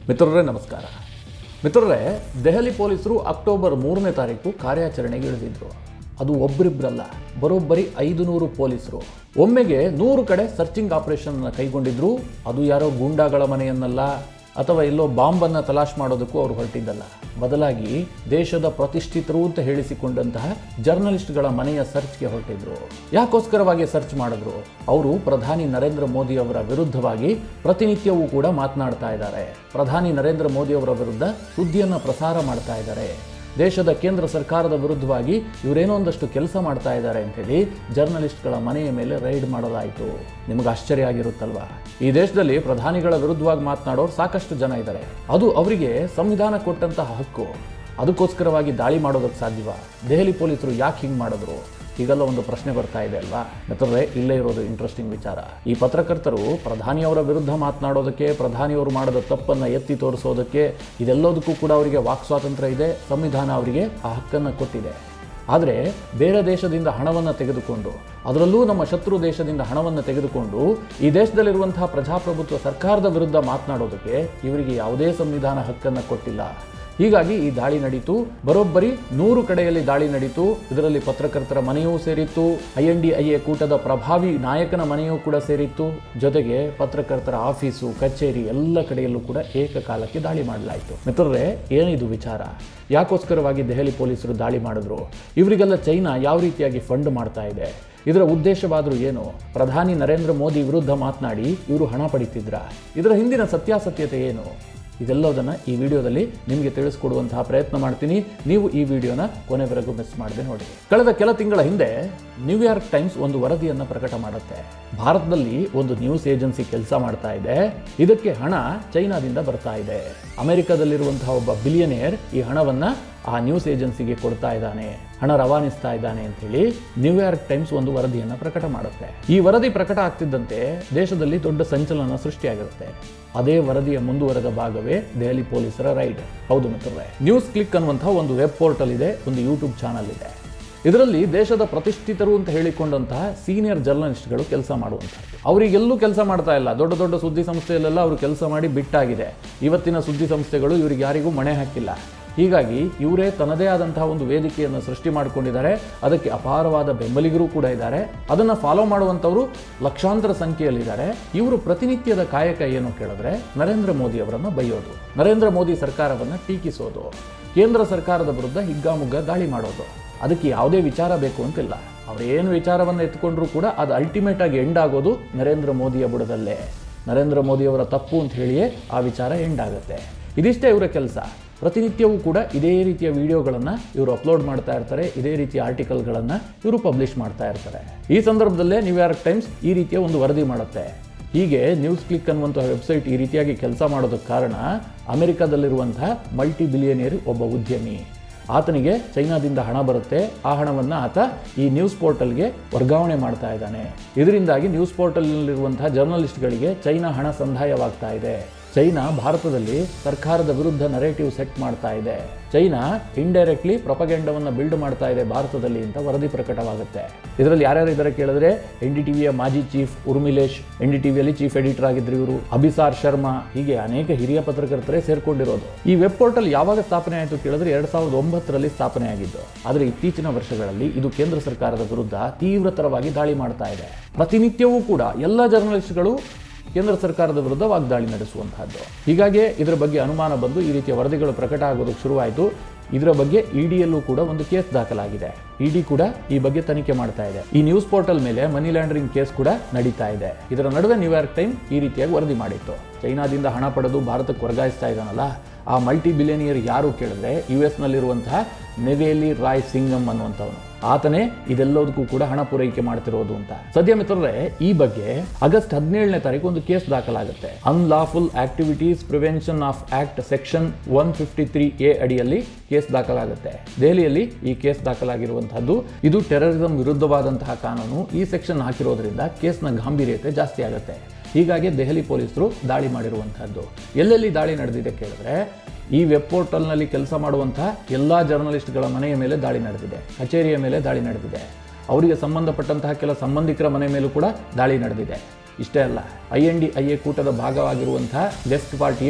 ಮಿತ್ರರೇ ನಮಸ್ಕಾರ ಮಿತ್ರರೇ ದೆಹಲಿ ಪೊಲೀಸರು ಅಕ್ಟೋಬರ್ ಮೂರನೇ ತಾರೀಕು ಕಾರ್ಯಾಚರಣೆಗೆ ಇಳಿದಿದ್ರು ಅದು ಒಬ್ಬರಿಬ್ಬರಲ್ಲ ಬರೋಬ್ಬರಿ ಐದು ನೂರು ಪೊಲೀಸರು ಒಮ್ಮೆಗೆ ನೂರು ಕಡೆ ಸರ್ಚಿಂಗ್ ಆಪರೇಷನ್ ಕೈಗೊಂಡಿದ್ರು ಅದು ಯಾರೋ ಗೂಂಡಾಗಳ ಮನೆಯನ್ನಲ್ಲ ಅಥವಾ ಎಲ್ಲೋ ಬಾಂಬನ್ನು ತಲಾಶ್ ಮಾಡೋದಕ್ಕೂ ಅವರು ಹೊರಟಿದ್ದಲ್ಲ ಬದಲಾಗಿ ದೇಶದ ಪ್ರತಿಷ್ಠಿತರು ಅಂತ ಹೇಳಿಸಿಕೊಂಡಂತಹ ಜರ್ನಲಿಸ್ಟ್ಗಳ ಮನೆಯ ಸರ್ಚ್ಗೆ ಹೊರಟಿದ್ರು ಯಾಕೋಸ್ಕರವಾಗಿ ಸರ್ಚ್ ಮಾಡಿದ್ರು ಅವರು ಪ್ರಧಾನಿ ನರೇಂದ್ರ ಮೋದಿ ಅವರ ವಿರುದ್ಧವಾಗಿ ಪ್ರತಿನಿತ್ಯವೂ ಕೂಡ ಮಾತನಾಡ್ತಾ ಇದ್ದಾರೆ ಪ್ರಧಾನಿ ನರೇಂದ್ರ ಮೋದಿ ಅವರ ವಿರುದ್ಧ ಸುದ್ದಿಯನ್ನು ಪ್ರಸಾರ ಮಾಡ್ತಾ ಇದ್ದಾರೆ ದೇಶದ ಕೇಂದ್ರ ಸರ್ಕಾರದ ವಿರುದ್ಧವಾಗಿ ಇವರೇನೋ ಒಂದಷ್ಟು ಕೆಲಸ ಮಾಡ್ತಾ ಇದ್ದಾರೆ ಅಂತೇಳಿ ಜರ್ನಲಿಸ್ಟ್ಗಳ ಮನೆಯ ಮೇಲೆ ರೈಡ್ ಮಾಡಲಾಯಿತು ನಿಮಗೆ ಆಶ್ಚರ್ಯ ಆಗಿರುತ್ತಲ್ವಾ ಈ ದೇಶದಲ್ಲಿ ಪ್ರಧಾನಿಗಳ ವಿರುದ್ಧವಾಗಿ ಮಾತನಾಡೋರು ಸಾಕಷ್ಟು ಜನ ಇದ್ದಾರೆ ಅದು ಅವರಿಗೆ ಸಂವಿಧಾನ ಕೊಟ್ಟಂತಹ ಹಕ್ಕು ಅದಕ್ಕೋಸ್ಕರವಾಗಿ ದಾಳಿ ಮಾಡೋದಕ್ಕೆ ಸಾಧ್ಯವಾ ದೆಹಲಿ ಪೊಲೀಸರು ಯಾಕೆ ಹಿಂಗೆ ಮಾಡಿದ್ರು ಹೀಗೆಲ್ಲ ಒಂದು ಪ್ರಶ್ನೆ ಬರ್ತಾ ಇದೆ ಅಲ್ವಾ ಮಿತ್ರರೇ ಇಲ್ಲೇ ಇರೋದು ಇಂಟ್ರೆಸ್ಟಿಂಗ್ ವಿಚಾರ ಈ ಪತ್ರಕರ್ತರು ಪ್ರಧಾನಿಯವರ ವಿರುದ್ಧ ಮಾತನಾಡೋದಕ್ಕೆ ಪ್ರಧಾನಿಯವರು ಮಾಡಿದ ತಪ್ಪನ್ನು ಎತ್ತಿ ತೋರಿಸೋದಕ್ಕೆ ಇದೆಲ್ಲದಕ್ಕೂ ಕೂಡ ಅವರಿಗೆ ವಾಕ್ ಸ್ವಾತಂತ್ರ್ಯ ಇದೆ ಸಂವಿಧಾನ ಅವರಿಗೆ ಆ ಹಕ್ಕನ್ನು ಕೊಟ್ಟಿದೆ ಆದರೆ ಬೇರೆ ದೇಶದಿಂದ ಹಣವನ್ನು ತೆಗೆದುಕೊಂಡು ಅದರಲ್ಲೂ ನಮ್ಮ ಶತ್ರು ದೇಶದಿಂದ ಹಣವನ್ನು ತೆಗೆದುಕೊಂಡು ಈ ದೇಶದಲ್ಲಿರುವಂತಹ ಪ್ರಜಾಪ್ರಭುತ್ವ ಸರ್ಕಾರದ ವಿರುದ್ಧ ಮಾತನಾಡೋದಕ್ಕೆ ಇವರಿಗೆ ಯಾವುದೇ ಸಂವಿಧಾನ ಹಕ್ಕನ್ನು ಕೊಟ್ಟಿಲ್ಲ ಹೀಗಾಗಿ ಈ ದಾಳಿ ನಡೀತು ಬರೋಬ್ಬರಿ ನೂರು ಕಡೆಯಲ್ಲಿ ದಾಳಿ ನಡೀತು ಇದರಲ್ಲಿ ಪತ್ರಕರ್ತರ ಮನೆಯೂ ಸೇರಿತ್ತು I N D I A ಕೂಟದ ಪ್ರಭಾವಿ ನಾಯಕನ ಮನೆಯೂ ಕೂಡ ಸೇರಿತ್ತು ಜೊತೆಗೆ ಪತ್ರಕರ್ತರ ಆಫೀಸು ಕಚೇರಿ ಎಲ್ಲ ಕಡೆಯಲ್ಲೂ ಕೂಡ ಏಕಕಾಲಕ್ಕೆ ದಾಳಿ ಮಾಡಲಾಯಿತು ಮಿತ್ರರೇ ಏನಿದು ವಿಚಾರ ಯಾಕೋಸ್ಕರವಾಗಿ ದೆಹಲಿ ಪೊಲೀಸರು ದಾಳಿ ಮಾಡಿದ್ರು ಇವರಿಗೆಲ್ಲ ಚೈನಾ ಯಾವ ರೀತಿಯಾಗಿ ಫಂಡ್ ಮಾಡ್ತಾ ಇದೆ ಇದರ ಉದ್ದೇಶವಾದರೂ ಏನು ಪ್ರಧಾನಿ ನರೇಂದ್ರ ಮೋದಿ ವಿರುದ್ಧ ಮಾತನಾಡಿ ಇವರು ಹಣ ಪಡಿತಿದ್ರ ಇದರ ಹಿಂದಿನ ಸತ್ಯಾಸತ್ಯತೆ ಏನು ಇದೆಲ್ಲದನ್ನು ಈ ವಿಡಿಯೋದಲ್ಲಿ ನಿಮಗೆ ತಿಳಿಸ್ಕೊಡುವಂತಹ ಪ್ರಯತ್ನ ಮಾಡ್ತೀನಿ ನೀವು ಈ ವಿಡಿಯೋನ ಕೊನೆವರೆಗೂ ಮಿಸ್ ಮಾಡದೆ ನೋಡಿ ಕಳೆದ ಕೆಲ ತಿಂಗಳ ಹಿಂದೆ ನ್ಯೂಯಾರ್ಕ್ ಟೈಮ್ಸ್ ಒಂದು ವರದಿಯನ್ನು ಪ್ರಕಟ ಮಾಡುತ್ತೆ ಭಾರತದಲ್ಲಿ ಒಂದು ನ್ಯೂಸ್ ಏಜೆನ್ಸಿ ಕೆಲಸ ಮಾಡ್ತಾ ಇದೆ ಇದಕ್ಕೆ ಹಣ ಚೈನಾದಿಂದ ಬರ್ತಾ ಇದೆ ಅಮೆರಿಕದಲ್ಲಿರುವಂತಹ ಒಬ್ಬ ಬಿಲಿಯನಿಯರ್ ಈ ಹಣವನ್ನ ಆ ನ್ಯೂಸ್ ಏಜೆನ್ಸಿಗೆ ಕೊಡ್ತಾ ಇದ್ದಾನೆ ಹಣ ರವಾನಿಸ್ತಾ ಇದ್ದಾನೆ ಅಂತೇಳಿ ನ್ಯೂಯಾರ್ಕ್ ಟೈಮ್ಸ್ ಒಂದು ವರದಿಯನ್ನು ಪ್ರಕಟ ಮಾಡುತ್ತೆ ಈ ವರದಿ ಪ್ರಕಟ ಆಗ್ತಿದ್ದಂತೆ ದೇಶದಲ್ಲಿ ದೊಡ್ಡ ಸಂಚಲನ ಸೃಷ್ಟಿಯಾಗಿರುತ್ತೆ ಅದೇ ವರದಿಯ ಮುಂದುವರೆದ ಭಾಗವೇ ದೆಹಲಿ ಪೊಲೀಸರ ರೈಡ್ ಹೌದು ಮಿತ್ರರೇ ನ್ಯೂಸ್ ಕ್ಲಿಕ್ ಅನ್ನುವಂತಹ ಒಂದು ವೆಬ್ ಪೋರ್ಟಲ್ ಇದೆ ಒಂದು ಯೂಟ್ಯೂಬ್ ಚಾನಲ್ ಇದೆ ಇದರಲ್ಲಿ ದೇಶದ ಪ್ರತಿಷ್ಠಿತರು ಅಂತ ಹೇಳಿಕೊಂಡಂತಹ ಸೀನಿಯರ್ ಜರ್ನಲಿಸ್ಟ್ಗಳು ಕೆಲಸ ಮಾಡುವಂಥದ್ದು ಅವರಿಗೆಲ್ಲೂ ಕೆಲಸ ಮಾಡ್ತಾ ಇಲ್ಲ ದೊಡ್ಡ ದೊಡ್ಡ ಸುದ್ದಿ ಸಂಸ್ಥೆಯಲ್ಲೆಲ್ಲ ಅವರು ಕೆಲಸ ಮಾಡಿ ಬಿಟ್ಟಾಗಿದೆ ಇವತ್ತಿನ ಸುದ್ದಿ ಸಂಸ್ಥೆಗಳು ಇವರಿಗೆ ಯಾರಿಗೂ ಮಣೆ ಹಾಕಿಲ್ಲ ಹೀಗಾಗಿ ಇವರೇ ತನ್ನದೇ ಆದಂತಹ ಒಂದು ವೇದಿಕೆಯನ್ನು ಸೃಷ್ಟಿ ಮಾಡಿಕೊಂಡಿದ್ದಾರೆ ಅದಕ್ಕೆ ಅಪಾರವಾದ ಬೆಂಬಲಿಗರು ಕೂಡ ಇದ್ದಾರೆ ಅದನ್ನು ಫಾಲೋ ಮಾಡುವಂಥವರು ಲಕ್ಷಾಂತರ ಸಂಖ್ಯೆಯಲ್ಲಿದ್ದಾರೆ ಇವರು ಪ್ರತಿನಿತ್ಯದ ಕಾಯಕ ಏನು ಕೇಳಿದ್ರೆ ನರೇಂದ್ರ ಮೋದಿ ಅವರನ್ನು ಬೈಯೋದು ನರೇಂದ್ರ ಮೋದಿ ಸರ್ಕಾರವನ್ನು ಟೀಕಿಸೋದು ಕೇಂದ್ರ ಸರ್ಕಾರದ ವಿರುದ್ಧ ಹಿಗ್ಗಾಮುಗ್ಗ ದಾಳಿ ಮಾಡೋದು ಅದಕ್ಕೆ ಯಾವುದೇ ವಿಚಾರ ಬೇಕು ಅಂತಿಲ್ಲ ಅವರೇನು ವಿಚಾರವನ್ನು ಎತ್ಕೊಂಡ್ರೂ ಕೂಡ ಅದು ಅಲ್ಟಿಮೇಟ್ ಆಗಿ ಎಂಡ್ ಆಗೋದು ನರೇಂದ್ರ ಮೋದಿಯ ಬುಡದಲ್ಲೇ ನರೇಂದ್ರ ಮೋದಿಯವರ ತಪ್ಪು ಅಂತ ಹೇಳಿಯೇ ಆ ವಿಚಾರ ಎಂಡ್ ಆಗುತ್ತೆ ಇದಿಷ್ಟೇ ಇವರ ಕೆಲಸ ಪ್ರತಿನಿತ್ಯವೂ ಕೂಡ ಇದೇ ರೀತಿಯ ವಿಡಿಯೋಗಳನ್ನು ಇವರು ಅಪ್ಲೋಡ್ ಮಾಡ್ತಾ ಇರ್ತಾರೆ ಇದೇ ರೀತಿಯ ಆರ್ಟಿಕಲ್ಗಳನ್ನು ಇವರು ಪಬ್ಲಿಷ್ ಮಾಡ್ತಾ ಇರ್ತಾರೆ ಈ ಸಂದರ್ಭದಲ್ಲೇ ನ್ಯೂಯಾರ್ಕ್ ಟೈಮ್ಸ್ ಈ ರೀತಿಯ ಒಂದು ವರದಿ ಮಾಡುತ್ತೆ ಹೀಗೆ ನ್ಯೂಸ್ ಕ್ಲಿಕ್ ಅನ್ನುವಂಥ ವೆಬ್ಸೈಟ್ ಈ ರೀತಿಯಾಗಿ ಕೆಲಸ ಮಾಡೋದಕ್ಕೆ ಕಾರಣ ಅಮೆರಿಕದಲ್ಲಿರುವಂತಹ ಮಲ್ಟಿ ಬಿಲಿಯನಿಯರ್ ಒಬ್ಬ ಉದ್ಯಮಿ ಆತನಿಗೆ ಚೈನಾದಿಂದ ಹಣ ಬರುತ್ತೆ ಆ ಹಣವನ್ನು ಆತ ಈ ನ್ಯೂಸ್ ಪೋರ್ಟಲ್ಗೆ ವರ್ಗಾವಣೆ ಮಾಡ್ತಾ ಇದ್ದಾನೆ ಇದರಿಂದಾಗಿ ನ್ಯೂಸ್ ಪೋರ್ಟಲ್ನಲ್ಲಿರುವಂತಹ ಜರ್ನಲಿಸ್ಟ್ಗಳಿಗೆ ಚೈನಾ ಹಣ ಸಂದಾಯವಾಗ್ತಾ ಇದೆ ಚೈನಾ ಭಾರತದಲ್ಲಿ ಸರ್ಕಾರದ ವಿರುದ್ಧ ನರೇಟಿವ್ ಸೆಟ್ ಮಾಡ್ತಾ ಇದೆ ಚೈನಾ ಇಂಡೈರೆಕ್ಟ್ಲಿ ಪ್ರೊಪಗೆಂಡವನ್ನು ಬಿಲ್ಡ್ ಮಾಡ್ತಾ ಇದೆ ಭಾರತದಲ್ಲಿ ಅಂತ ವರದಿ ಪ್ರಕಟವಾಗುತ್ತೆ ಇದರಲ್ಲಿ ಯಾರ್ಯಾರು ಇದ್ದಾರೆ ಕೇಳಿದ್ರೆ ಎನ್ ಡಿ ಟಿವಿಯ ಮಾಜಿ ಚೀಫ್ ಉರ್ಮಿಲೇಶ್ ಎನ್ ಡಿ ಟಿವಿಯಲ್ಲಿ ಚೀಫ್ ಎಡಿಟರ್ ಆಗಿದ್ರು ಇವರು ಅಭಿಸಾರ್ ಶರ್ಮಾ ಹೀಗೆ ಅನೇಕ ಹಿರಿಯ ಪತ್ರಕರ್ತರೇ ಸೇರ್ಕೊಂಡಿರೋದು ಈ ವೆಬ್ ಪೋರ್ಟಲ್ ಯಾವಾಗ ಸ್ಥಾಪನೆ ಆಯಿತು ಕೇಳಿದ್ರೆ ಎರಡ್ ಸಾವಿರದ ಒಂಬತ್ತರಲ್ಲಿ ಸ್ಥಾಪನೆ ಆಗಿದ್ದು ಆದರೆ ಇತ್ತೀಚಿನ ವರ್ಷಗಳಲ್ಲಿ ಇದು ಕೇಂದ್ರ ಸರ್ಕಾರದ ವಿರುದ್ಧ ತೀವ್ರತರವಾಗಿ ದಾಳಿ ಮಾಡ್ತಾ ಇದೆ ಪ್ರತಿನಿತ್ಯವೂ ಕೂಡ ಎಲ್ಲ ಜರ್ನಲಿಸ್ಟ್ಗಳು ಕೇಂದ್ರ ಸರ್ಕಾರದ ವಿರುದ್ಧ ವಾಗ್ದಾಳಿ ನಡೆಸುವಂತಹದ್ದು ಹೀಗಾಗಿ ಇದರ ಬಗ್ಗೆ ಅನುಮಾನ ಬಂದು ಈ ರೀತಿಯ ವರದಿಗಳು ಪ್ರಕಟ ಆಗೋದಕ್ಕೆ ಶುರುವಾಯಿತು ಇದರ ಬಗ್ಗೆ ಇಡಿಯಲ್ಲೂ ಕೂಡ ಒಂದು ಕೇಸ್ ದಾಖಲಾಗಿದೆ ಇಡಿ ಕೂಡ ಈ ಬಗ್ಗೆ ತನಿಖೆ ಮಾಡ್ತಾ ಇದೆ ಈ ನ್ಯೂಸ್ ಪೋರ್ಟಲ್ ಮೇಲೆ ಮನಿ ಲ್ಯಾಂಡರಿಂಗ್ ಕೇಸ್ ಕೂಡ ನಡೀತಾ ಇದೆ ಇದರ ನಡುವೆ ನ್ಯೂಯಾರ್ಕ್ ಟೈಮ್ ಈ ರೀತಿಯಾಗಿ ವರದಿ ಮಾಡಿತ್ತು ಚೈನಾದಿಂದ ಹಣ ಪಡೆದು ಭಾರತಕ್ಕೆ ವರ್ಗಾಯಿಸ್ತಾ ಇದ್ದಾನಲ್ಲ ಆ ಮಲ್ಟಿ ಬಿಲಿಯನಿಯರ್ ಯಾರು ಕೇಳಿದ್ರೆ ಯು ಎಸ್ ನಲ್ಲಿರುವಂತಹ ನೆವೇಲಿ ರಾಯ್ ಸಿಂಗಮ್ ಅನ್ನುವಂಥವನು ಆತನೇ ಇದೆಲ್ಲದಕ್ಕೂ ಕೂಡ ಹಣ ಪೂರೈಕೆ ಮಾಡ್ತಿರೋದು ಅಂತ ಸದ್ಯ ಮಿತ್ರರೇ ಈ ಬಗ್ಗೆ ಆಗಸ್ಟ್ ಹದಿನೇಳನೇ ತಾರೀಕು ಒಂದು ಕೇಸ್ ದಾಖಲಾಗುತ್ತೆ unlawful activities prevention of act section one fifty three A ಅಡಿಯಲ್ಲಿ ಕೇಸ್ ದಾಖಲಾಗುತ್ತೆ ದೆಹಲಿಯಲ್ಲಿ ಈ ಕೇಸ್ ದಾಖಲಾಗಿರುವಂತಹದ್ದು ಇದು ಟೆರರಿಸಂ ವಿರುದ್ಧವಾದಂತಹ ಕಾನೂನು ಈ ಸೆಕ್ಷನ್ ಹಾಕಿರೋದ್ರಿಂದ ಕೇಸ್ನ ಗಾಂಭೀರ್ಯತೆ ಜಾಸ್ತಿ ಆಗುತ್ತೆ ಹೀಗಾಗಿ ದೆಹಲಿ ಪೊಲೀಸರು ದಾಳಿ ಮಾಡಿರುವಂತಹದ್ದು ಎಲ್ಲೆಲ್ಲಿ ದಾಳಿ ನಡೆದಿದೆ ಕೇಳಿದ್ರೆ ಈ ವೆಬ್ ಪೋರ್ಟಲ್ನಲ್ಲಿ ಕೆಲಸ ಮಾಡುವಂತಹ ಎಲ್ಲ ಜರ್ನಲಿಸ್ಟ್ಗಳ ಮನೆಯ ಮೇಲೆ ದಾಳಿ ನಡೆದಿದೆ ಕಚೇರಿಯ ಮೇಲೆ ದಾಳಿ ನಡೆದಿದೆ ಅವರಿಗೆ ಸಂಬಂಧಪಟ್ಟಂತಹ ಕೆಲ ಸಂಬಂಧಿಕರ ಮನೆ ಮೇಲೂ ಕೂಡ ದಾಳಿ ನಡೆದಿದೆ ಇಷ್ಟೇ ಅಲ್ಲ I N D I A ಕೂಟದ ಭಾಗವಾಗಿರುವಂತಹ ಲೆಫ್ಟ್ ಪಾರ್ಟಿಯ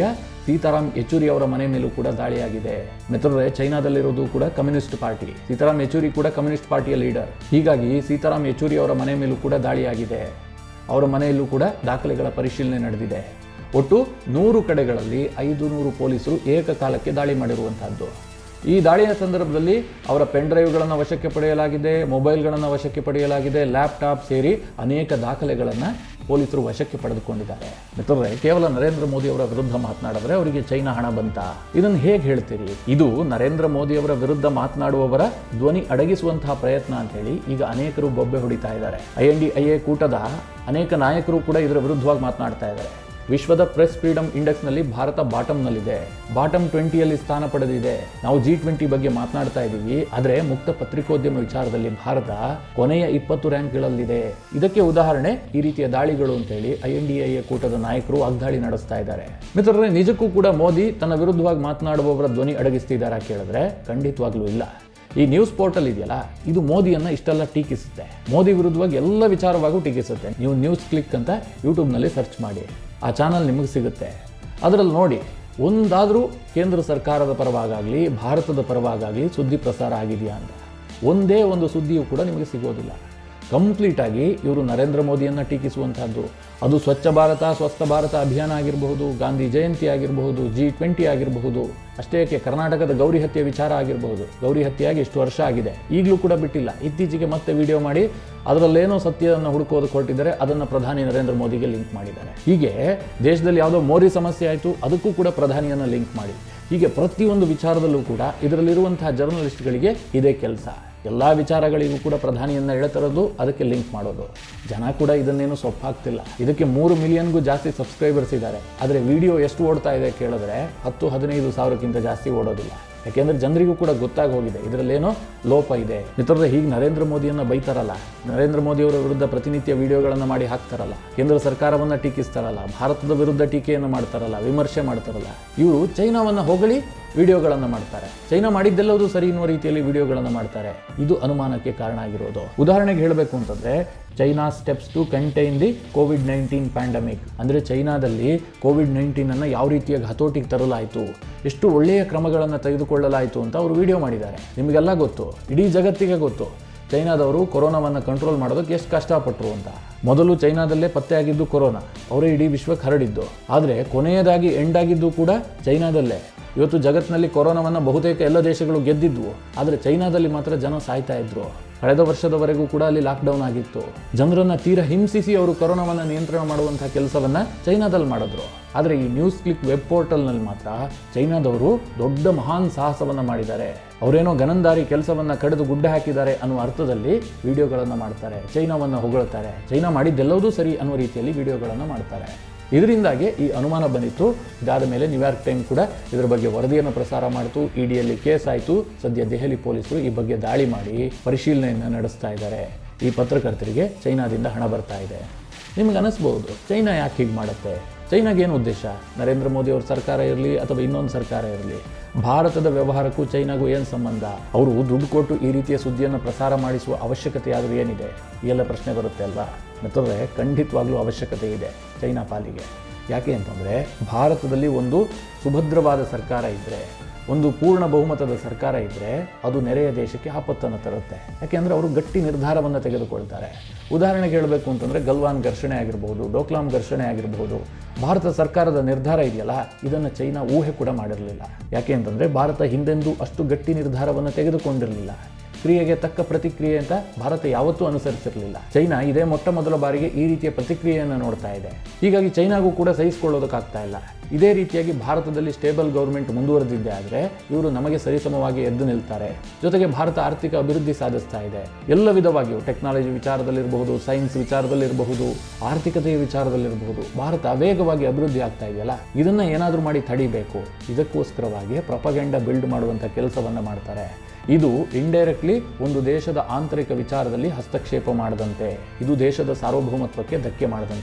ಸೀತಾರಾಮ್ ಯೆಚೂರಿ ಅವರ ಮನೆ ಮೇಲೂ ಕೂಡ ದಾಳಿಯಾಗಿದೆ ಮಿತ್ರರೇ ಚೈನಾದಲ್ಲಿರೋದು ಕೂಡ ಕಮ್ಯುನಿಸ್ಟ್ ಪಾರ್ಟಿ ಸೀತಾರಾಮ್ ಯೆಚೂರಿ ಕೂಡ ಕಮ್ಯುನಿಸ್ಟ್ ಪಾರ್ಟಿಯ ಲೀಡರ್ ಹೀಗಾಗಿ ಸೀತಾರಾಮ್ ಯೆಚೂರಿ ಅವರ ಮನೆ ಮೇಲೂ ಕೂಡ ದಾಳಿಯಾಗಿದೆ ಅವರ ಮನೆಯಲ್ಲೂ ಕೂಡ ದಾಖಲೆಗಳ ಪರಿಶೀಲನೆ ನಡೆದಿದೆ ಒಟ್ಟು ನೂರು ಕಡೆಗಳಲ್ಲಿ ಐದು ನೂರು ಪೊಲೀಸರು ಏಕಕಾಲಕ್ಕೆ ದಾಳಿ ಮಾಡಿರುವಂತಹದ್ದು ಈ ದಾಳಿಯ ಸಂದರ್ಭದಲ್ಲಿ ಅವರ ಪೆನ್ ಡ್ರೈವ್ಗಳನ್ನು ವಶಕ್ಕೆ ಪಡೆಯಲಾಗಿದೆ ಮೊಬೈಲ್ಗಳನ್ನು ವಶಕ್ಕೆ ಪಡೆಯಲಾಗಿದೆ ಲ್ಯಾಪ್ಟಾಪ್ ಸೇರಿ ಅನೇಕ ದಾಖಲೆಗಳನ್ನು ಪೊಲೀಸರು ವಶಕ್ಕೆ ಪಡೆದುಕೊಂಡಿದ್ದಾರೆ ಮಿತ್ರರೇ ಕೇವಲ ನರೇಂದ್ರ ಮೋದಿ ಅವರ ವಿರುದ್ಧ ಮಾತನಾಡಿದ್ರೆ ಅವರಿಗೆ ಚೈನಾ ಹಣ ಬಂತ ಇದನ್ನು ಹೇಗೆ ಹೇಳ್ತೀರಿ ಇದು ನರೇಂದ್ರ ಮೋದಿ ಅವರ ವಿರುದ್ಧ ಮಾತನಾಡುವವರ ಧ್ವನಿ ಅಡಗಿಸುವಂತಹ ಪ್ರಯತ್ನ ಅಂತ ಹೇಳಿ ಈಗ ಅನೇಕರು ಬೊಬ್ಬೆ ಹೊಡಿತಾ ಇದ್ದಾರೆ I N D I A ಕೂಟದ ಅನೇಕ ನಾಯಕರು ಕೂಡ ಇದರ ವಿರುದ್ಧವಾಗಿ ಮಾತನಾಡ್ತಾ ಇದ್ದಾರೆ ವಿಶ್ವದ ಪ್ರೆಸ್ ಫ್ರೀಡಮ್ ಇಂಡೆಕ್ಸ್ನಲ್ಲಿ ಭಾರತ ಬಾಟಮ್ನಲ್ಲಿದೆ ಬಾಟಮ್ ಟ್ವೆಂಟಿಯಲ್ಲಿ ಸ್ಥಾನ ಪಡೆದಿದೆ ನಾವು ಜಿ ಟ್ವೆಂಟಿ ಬಗ್ಗೆ ಮಾತನಾಡ್ತಾ ಇದ್ದೀವಿ ಆದರೆ ಮುಕ್ತ ಪತ್ರಿಕೋದ್ಯಮ ವಿಚಾರದಲ್ಲಿ ಭಾರತ ಕೊನೆಯ ಇಪ್ಪತ್ತು ರ್ಯಾಂಕ್ಗಳಲ್ಲಿದೆ ಇದಕ್ಕೆ ಉದಾಹರಣೆ ಈ ರೀತಿಯ ದಾಳಿಗಳು ಅಂತೇಳಿ ಐ ಎನ್ ಡಿ ಐ ಕೂಟದ ನಾಯಕರು ವಾಗ್ದಾಳಿ ನಡೆಸ್ತಾ ಇದ್ದಾರೆ ಮಿತ್ರರೇ ನಿಜಕ್ಕೂ ಕೂಡ ಮೋದಿ ತನ್ನ ವಿರುದ್ಧವಾಗಿ ಮಾತನಾಡುವವರ ಧ್ವನಿ ಅಡಗಿಸ್ತಿದ್ದಾರಾ ಕೇಳಿದ್ರೆ ಖಂಡಿತವಾಗ್ಲೂ ಇಲ್ಲ ಈ ನ್ಯೂಸ್ ಪೋರ್ಟಲ್ ಇದೆಯಲ್ಲ ಇದು ಮೋದಿಯನ್ನ ಇಷ್ಟೆಲ್ಲ ಟೀಕಿಸುತ್ತೆ ಮೋದಿ ವಿರುದ್ಧವಾಗಿ ಎಲ್ಲ ವಿಚಾರವಾಗೂ ಟೀಕಿಸುತ್ತೆ ನೀವು ನ್ಯೂಸ್ ಕ್ಲಿಕ್ ಅಂತ ಯೂಟ್ಯೂಬ್ನಲ್ಲಿ ಸರ್ಚ್ ಮಾಡಿ ಆ ಚಾನಲ್ ನಿಮಗೆ ಸಿಗುತ್ತೆ ಅದರಲ್ಲಿ ನೋಡಿ ಒಂದಾದರೂ ಕೇಂದ್ರ ಸರ್ಕಾರದ ಪರವಾಗಲಿ ಭಾರತದ ಪರವಾಗಲಿ ಸುದ್ದಿ ಪ್ರಸಾರ ಆಗಿದೆಯಾ ಅಂತ ಒಂದೇ ಒಂದು ಸುದ್ದಿಯೂ ಕೂಡ ನಿಮಗೆ ಸಿಗೋದಿಲ್ಲ ಕಂಪ್ಲೀಟಾಗಿ ಇವರು ನರೇಂದ್ರ ಮೋದಿಯನ್ನು ಟೀಕಿಸುವಂತಹದ್ದು ಅದು ಸ್ವಚ್ಛ ಭಾರತ ಸ್ವಸ್ಥ ಭಾರತ ಅಭಿಯಾನ ಆಗಿರಬಹುದು ಗಾಂಧಿ ಜಯಂತಿ ಆಗಿರಬಹುದು ಜಿ ಟ್ವೆಂಟಿ ಆಗಿರಬಹುದು ಅಷ್ಟೇ ಏಕೆ ಕರ್ನಾಟಕದ ಗೌರಿ ಹತ್ಯೆ ವಿಚಾರ ಆಗಿರಬಹುದು ಗೌರಿ ಹತ್ಯೆಯಾಗಿ ಇಷ್ಟು ವರ್ಷ ಆಗಿದೆ ಈಗಲೂ ಕೂಡ ಬಿಟ್ಟಿಲ್ಲ ಇತ್ತೀಚೆಗೆ ಮತ್ತೆ ವಿಡಿಯೋ ಮಾಡಿ ಅದರಲ್ಲೇನೋ ಸತ್ಯವನ್ನು ಹುಡುಕೋದಕ್ಕೆ ಹೊರಟಿದ್ದಾರೆ ಅದನ್ನು ಪ್ರಧಾನಿ ನರೇಂದ್ರ ಮೋದಿಗೆ ಲಿಂಕ್ ಮಾಡಿದ್ದಾರೆ ಹೀಗೆ ದೇಶದಲ್ಲಿ ಯಾವುದೋ ಮೋರಿ ಸಮಸ್ಯೆ ಆಯಿತು ಅದಕ್ಕೂ ಕೂಡ ಪ್ರಧಾನಿಯನ್ನು ಲಿಂಕ್ ಮಾಡಿ ಹೀಗೆ ಪ್ರತಿಯೊಂದು ವಿಚಾರದಲ್ಲೂ ಕೂಡ ಇದರಲ್ಲಿರುವಂತಹ ಜರ್ನಲಿಸ್ಟ್ಗಳಿಗೆ ಇದೇ ಕೆಲಸ ಎಲ್ಲ ವಿಚಾರಗಳಿಗೂ ಕೂಡ ಪ್ರಧಾನಿಯನ್ನ ಎಳೆತರೋದು ಅದಕ್ಕೆ ಲಿಂಕ್ ಮಾಡೋದು ಜನ ಕೂಡ ಇದನ್ನೇನು ಸೊಪ್ಪಾಗ್ತಿಲ್ಲ ಇದಕ್ಕೆ ಮೂರು ಮಿಲಿಯನ್ಗೂ ಜಾಸ್ತಿ ಸಬ್ಸ್ಕ್ರೈಬರ್ಸ್ ಇದ್ದಾರೆ ಆದರೆ ವಿಡಿಯೋ ಎಷ್ಟು ಓಡ್ತಾ ಇದೆ ಕೇಳಿದ್ರೆ ಹತ್ತು ಹದಿನೈದು ಸಾವಿರಕ್ಕಿಂತ ಜಾಸ್ತಿ ಓಡೋದಿಲ್ಲ ಯಾಕೆಂದ್ರೆ ಜನರಿಗೂ ಕೂಡ ಗೊತ್ತಾಗಿ ಹೋಗಿದೆ ಇದರಲ್ಲೇನೋ ಲೋಪ ಇದೆ ಮಿತ್ರರೇ ಹೀಗೆ ನರೇಂದ್ರ ಮೋದಿಯನ್ನ ಬೈತಾರಲ್ಲ ನರೇಂದ್ರ ಮೋದಿ ಅವರ ವಿರುದ್ಧ ಪ್ರತಿನಿತ್ಯ ವಿಡಿಯೋಗಳನ್ನು ಮಾಡಿ ಹಾಕ್ತಾರಲ್ಲ ಕೇಂದ್ರ ಸರ್ಕಾರವನ್ನ ಟೀಕಿಸ್ತಾರಲ್ಲ ಭಾರತದ ವಿರುದ್ಧ ಟೀಕೆಯನ್ನು ಮಾಡ್ತಾರಲ್ಲ ವಿಮರ್ಶೆ ಮಾಡ್ತಾರಲ್ಲ ಇವರು ಚೈನಾವನ್ನ ಹೊಗಳಿ ವಿಡಿಯೋಗಳನ್ನು ಮಾಡ್ತಾರೆ ಚೈನಾ ಮಾಡಿದ್ದೆಲ್ಲವೂ ಸರಿ ಎನ್ನುವ ರೀತಿಯಲ್ಲಿ ವಿಡಿಯೋಗಳನ್ನು ಮಾಡ್ತಾರೆ ಇದು ಅನುಮಾನಕ್ಕೆ ಕಾರಣ ಆಗಿರೋದು ಉದಾಹರಣೆಗೆ ಹೇಳಬೇಕು ಅಂತಂದ್ರೆ China steps to contain the COVID nineteen pandemic ಅಂದರೆ ಚೈನಾದಲ್ಲಿ ಕೋವಿಡ್ ನೈನ್ಟೀನನ್ನು ಯಾವ ರೀತಿಯಾಗಿ ಹತೋಟಿಗೆ ತರಲಾಯಿತು ಎಷ್ಟು ಒಳ್ಳೆಯ ಕ್ರಮಗಳನ್ನು ತೆಗೆದುಕೊಳ್ಳಲಾಯಿತು ಅಂತ ಅವರು ವಿಡಿಯೋ ಮಾಡಿದ್ದಾರೆ ನಿಮಗೆಲ್ಲ ಗೊತ್ತು ಇಡೀ ಜಗತ್ತಿಗೆ ಗೊತ್ತು ಚೈನಾದವರು ಕೊರೋನಾವನ್ನು ಕಂಟ್ರೋಲ್ ಮಾಡೋದಕ್ಕೆ ಎಷ್ಟು ಕಷ್ಟಪಟ್ಟರು ಅಂತ ಮೊದಲು ಚೈನಾದಲ್ಲೇ ಪತ್ತೆಯಾಗಿದ್ದು ಕೊರೋನಾ ಅವರೇ ಇಡೀ ವಿಶ್ವಕ್ಕೆ ಹರಡಿದ್ದು ಆದರೆ ಕೊನೆಯದಾಗಿ ಎಂಡ್ ಆಗಿದ್ದು ಕೂಡ ಚೈನಾದಲ್ಲೇ ಇವತ್ತು ಜಗತ್ತಿನಲ್ಲಿ ಕೊರೋನಾವನ್ನು ಬಹುತೇಕ ಎಲ್ಲ ದೇಶಗಳು ಗೆದ್ದಿದ್ವು ಆದರೆ ಚೈನಾದಲ್ಲಿ ಮಾತ್ರ ಜನ ಸಾಯ್ತಾ ಇದ್ರು ಕಳೆದ ವರ್ಷದವರೆಗೂ ಕೂಡ ಅಲ್ಲಿ ಲಾಕ್ಡೌನ್ ಆಗಿತ್ತು ಜನರನ್ನ ತೀರಾ ಹಿಂಸಿಸಿ ಅವರು ಕೊರೋನಾವನ್ನು ನಿಯಂತ್ರಣ ಮಾಡುವಂತಹ ಕೆಲಸವನ್ನ ಚೈನಾದಲ್ಲಿ ಮಾಡಿದ್ರು ಆದರೆ ಈ ನ್ಯೂಸ್ ಕ್ಲಿಕ್ ವೆಬ್ ಪೋರ್ಟಲ್ನಲ್ಲಿ ಮಾತ್ರ ಚೈನಾದವರು ದೊಡ್ಡ ಮಹಾನ್ ಸಾಹಸವನ್ನ ಮಾಡಿದ್ದಾರೆ ಅವರೇನೋ ಗನಂದಾರಿ ಕೆಲಸವನ್ನ ಕಡಿದು ಗುಡ್ಡ ಹಾಕಿದ್ದಾರೆ ಅನ್ನುವ ಅರ್ಥದಲ್ಲಿ ವಿಡಿಯೋಗಳನ್ನು ಮಾಡ್ತಾರೆ ಚೈನಾವನ್ನು ಹೊಗಳ್ತಾರೆ ಚೈನಾ ಮಾಡಿದ್ದೆಲ್ಲವೂ ಸರಿ ಅನ್ನುವ ರೀತಿಯಲ್ಲಿ ವಿಡಿಯೋಗಳನ್ನು ಮಾಡ್ತಾರೆ ಇದರಿಂದಾಗಿ ಈ ಅನುಮಾನ ಬಂದಿತ್ತು ಇದಾದ ಮೇಲೆ ನ್ಯೂಯಾರ್ಕ್ ಟೈಮ್ ಕೂಡ ಇದರ ಬಗ್ಗೆ ವರದಿಯನ್ನು ಪ್ರಸಾರ ಮಾಡಿತು ಇಡಿಯಲ್ಲಿ ಕೇಸ್ ಆಯಿತು ಸದ್ಯ ದೆಹಲಿ ಪೊಲೀಸರು ಈ ಬಗ್ಗೆ ದಾಳಿ ಮಾಡಿ ಪರಿಶೀಲನೆಯನ್ನು ನಡೆಸ್ತಾ ಇದ್ದಾರೆ ಈ ಪತ್ರಕರ್ತರಿಗೆ ಚೈನಾದಿಂದ ಹಣ ಬರ್ತಾ ಇದೆ ನಿಮಗೆ ಅನಿಸ್ಬೋದು ಚೈನಾ ಯಾಕೆ ಹೀಗೆ ಮಾಡುತ್ತೆ ಚೈನಾಗೇನು ಉದ್ದೇಶ ನರೇಂದ್ರ ಮೋದಿ ಅವ್ರ ಸರ್ಕಾರ ಇರಲಿ ಅಥವಾ ಇನ್ನೊಂದು ಸರ್ಕಾರ ಇರಲಿ ಭಾರತದ ವ್ಯವಹಾರಕ್ಕೂ ಚೈನಾಗೂ ಏನು ಸಂಬಂಧ ಅವರು ದುಡ್ಡು ಕೊಟ್ಟು ಈ ರೀತಿಯ ಸುದ್ದಿಯನ್ನು ಪ್ರಸಾರ ಮಾಡಿಸುವ ಅವಶ್ಯಕತೆ ಆದರೂ ಏನಿದೆ ಈ ಎಲ್ಲ ಪ್ರಶ್ನೆ ಬರುತ್ತೆ ಅಲ್ವಾ ಮಿತ್ರರೇ ಖಂಡಿತವಾಗ್ಲೂ ಅವಶ್ಯಕತೆ ಇದೆ ಚೈನಾ ಪಾಲಿಗೆ ಯಾಕೆ ಅಂತಂದರೆ ಭಾರತದಲ್ಲಿ ಒಂದು ಸುಭದ್ರವಾದ ಸರ್ಕಾರ ಇದ್ದರೆ ಒಂದು ಪೂರ್ಣ ಬಹುಮತದ ಸರ್ಕಾರ ಇದ್ದರೆ ಅದು ನೆರೆಯ ದೇಶಕ್ಕೆ ಆಪತ್ತನ್ನು ತರುತ್ತೆ ಯಾಕೆಂದರೆ ಅವರು ಗಟ್ಟಿ ನಿರ್ಧಾರವನ್ನು ತೆಗೆದುಕೊಳ್ತಾರೆ ಉದಾಹರಣೆಗೆ ಹೇಳಬೇಕು ಅಂತಂದರೆ ಗಲ್ವಾನ್ ಘರ್ಷಣೆ ಆಗಿರಬಹುದು ಡೋಕ್ಲಾಂ ಘರ್ಷಣೆ ಆಗಿರಬಹುದು ಭಾರತ ಸರ್ಕಾರದ ನಿರ್ಧಾರ ಇದೆಯಲ್ಲ ಇದನ್ನು ಚೈನಾ ಊಹೆ ಕೂಡ ಮಾಡಿರಲಿಲ್ಲ ಯಾಕೆ ಅಂತಂದರೆ ಭಾರತ ಹಿಂದೆಂದೂ ಅಷ್ಟು ಗಟ್ಟಿ ನಿರ್ಧಾರವನ್ನು ತೆಗೆದುಕೊಂಡಿರಲಿಲ್ಲ ಕ್ರಿಯೆಗೆ ತಕ್ಕ ಪ್ರತಿಕ್ರಿಯೆ ಅಂತ ಭಾರತ ಯಾವತ್ತೂ ಅನುಸರಿಸಿರಲಿಲ್ಲ ಚೈನಾ ಇದೇ ಮೊಟ್ಟ ಮೊದಲ ಬಾರಿಗೆ ಈ ರೀತಿಯ ಪ್ರತಿಕ್ರಿಯೆಯನ್ನು ನೋಡ್ತಾ ಇದೆ ಹೀಗಾಗಿ ಚೈನಾಗೂ ಕೂಡ ಸಹಿಸಿಕೊಳ್ಳೋದಕ್ಕಾಗ್ತಾ ಇಲ್ಲ ಇದೇ ರೀತಿಯಾಗಿ ಭಾರತದಲ್ಲಿ ಸ್ಟೇಬಲ್ ಗೌರ್ಮೆಂಟ್ ಮುಂದುವರೆದಿದ್ದೆ ಆದರೆ ಇವರು ನಮಗೆ ಸರಿಸಮವಾಗಿ ಎದ್ದು ನಿಲ್ತಾರೆ ಜೊತೆಗೆ ಭಾರತ ಆರ್ಥಿಕ ಅಭಿವೃದ್ಧಿ ಸಾಧಿಸ್ತಾ ಇದೆ ಎಲ್ಲ ವಿಧವಾಗಿಯೂ ಟೆಕ್ನಾಲಜಿ ವಿಚಾರದಲ್ಲಿರಬಹುದು ಸೈನ್ಸ್ ವಿಚಾರದಲ್ಲಿರಬಹುದು ಆರ್ಥಿಕತೆಯ ವಿಚಾರದಲ್ಲಿರಬಹುದು ಭಾರತ ವೇಗವಾಗಿ ಅಭಿವೃದ್ಧಿ ಆಗ್ತಾ ಇದೆಯಲ್ಲ ಇದನ್ನ ಏನಾದರೂ ಮಾಡಿ ತಡಿಬೇಕು ಇದಕ್ಕೋಸ್ಕರವಾಗಿ ಪ್ರಪಗೆಂಡ ಬಿಲ್ಡ್ ಮಾಡುವಂಥ ಕೆಲಸವನ್ನು ಮಾಡ್ತಾರೆ ಇದು ಇಂಡೈರೆಕ್ಟ್ಲಿ ಒಂದು ದೇಶದ ಆಂತರಿಕ ವಿಚಾರದಲ್ಲಿ ಹಸ್ತಕ್ಷೇಪ ಮಾಡದಂತೆ ಇದು ದೇಶದ ಸಾರ್ವಭೌಮತ್ವಕ್ಕೆ ಧಕ್ಕೆ ಮಾಡದಂತೆ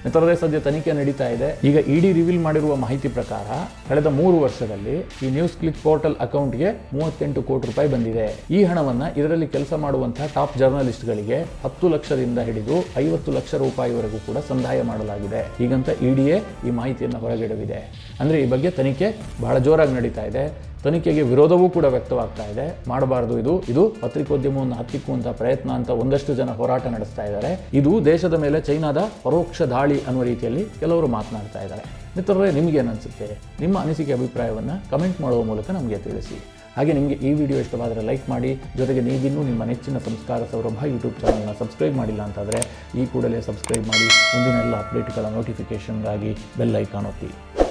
ಮಿತ್ರರೇ ಸದ್ಯ ತನಿಖೆ ನಡೀತಾ ಇದೆ ಈಗ ಇಡಿ ರಿವೀಲ್ ಮಾಡಿರುವ ಮಾಹಿತಿ ಪ್ರಕಾರ ಕಳೆದ ಮೂರು ವರ್ಷದಲ್ಲಿ ಈ ನ್ಯೂಸ್ ಕ್ಲಿಕ್ ಪೋರ್ಟಲ್ ಅಕೌಂಟ್ಗೆ ಮೂವತ್ತೆಂಟು ಕೋಟಿ ರೂಪಾಯಿ ಬಂದಿದೆ ಈ ಹಣವನ್ನ ಇದರಲ್ಲಿ ಕೆಲಸ ಮಾಡುವಂತಹ ಟಾಪ್ ಜರ್ನಲಿಸ್ಟ್ಗಳಿಗೆ ಹತ್ತು ಲಕ್ಷದಿಂದ ಹಿಡಿದು ಐವತ್ತು ಲಕ್ಷ ರೂಪಾಯಿವರೆಗೂ ಕೂಡ ಸಂದಾಯ ಮಾಡಲಾಗಿದೆ ಹೀಗಂತ ಇಡಿಯೇ ಈ ಮಾಹಿತಿಯನ್ನು ಹೊರಗಿಡವಿದೆ ಅಂದ್ರೆ ಈ ಬಗ್ಗೆ ತನಿಖೆ ಬಹಳ ಜೋರಾಗಿ ನಡೀತಾ ಇದೆ ತನಿಖೆಗೆ ವಿರೋಧವೂ ಕೂಡ ವ್ಯಕ್ತವಾಗ್ತಾ ಇದೆ ಮಾಡಬಾರದು ಇದು ಇದು ಪತ್ರಿಕೋದ್ಯಮವನ್ನು ಹತ್ತಿಕ್ಕುವಂತಹ ಪ್ರಯತ್ನ ಅಂತ ಒಂದಷ್ಟು ಜನ ಹೋರಾಟ ನಡೆಸ್ತಾ ಇದ್ದಾರೆ ಇದು ದೇಶದ ಮೇಲೆ ಚೈನಾದ ಪರೋಕ್ಷ ದಾಳಿ ಅನ್ನುವ ರೀತಿಯಲ್ಲಿ ಕೆಲವರು ಮಾತನಾಡ್ತಾ ಇದ್ದಾರೆ ಮಿತ್ರರೇ ನಿಮಗೇನು ಅನಿಸುತ್ತೆ ನಿಮ್ಮ ಅನಿಸಿಕೆ ಅಭಿಪ್ರಾಯವನ್ನು ಕಮೆಂಟ್ ಮಾಡುವ ಮೂಲಕ ನಮಗೆ ತಿಳಿಸಿ ಹಾಗೆ ನಿಮಗೆ ಈ ವಿಡಿಯೋ ಇಷ್ಟವಾದರೆ ಲೈಕ್ ಮಾಡಿ ಜೊತೆಗೆ ನೀವಿನ್ನೂ ನಿಮ್ಮ ನೆಚ್ಚಿನ ಸಂಸ್ಕಾರ ಸೌರಭ ಯೂಟ್ಯೂಬ್ ಚಾನಲ್ನ ಸಬ್ಸ್ಕ್ರೈಬ್ ಮಾಡಿಲ್ಲ ಅಂತಾದರೆ ಈ ಕೂಡಲೇ ಸಬ್ಸ್ಕ್ರೈಬ್ ಮಾಡಿ ಮುಂದಿನ ಎಲ್ಲ ಅಪ್ಡೇಟ್ಗಳ ನೋಟಿಫಿಕೇಷನ್ಗಾಗಿ ಬೆಲ್ ಐಕಾನ್ ಒತ್ತಿ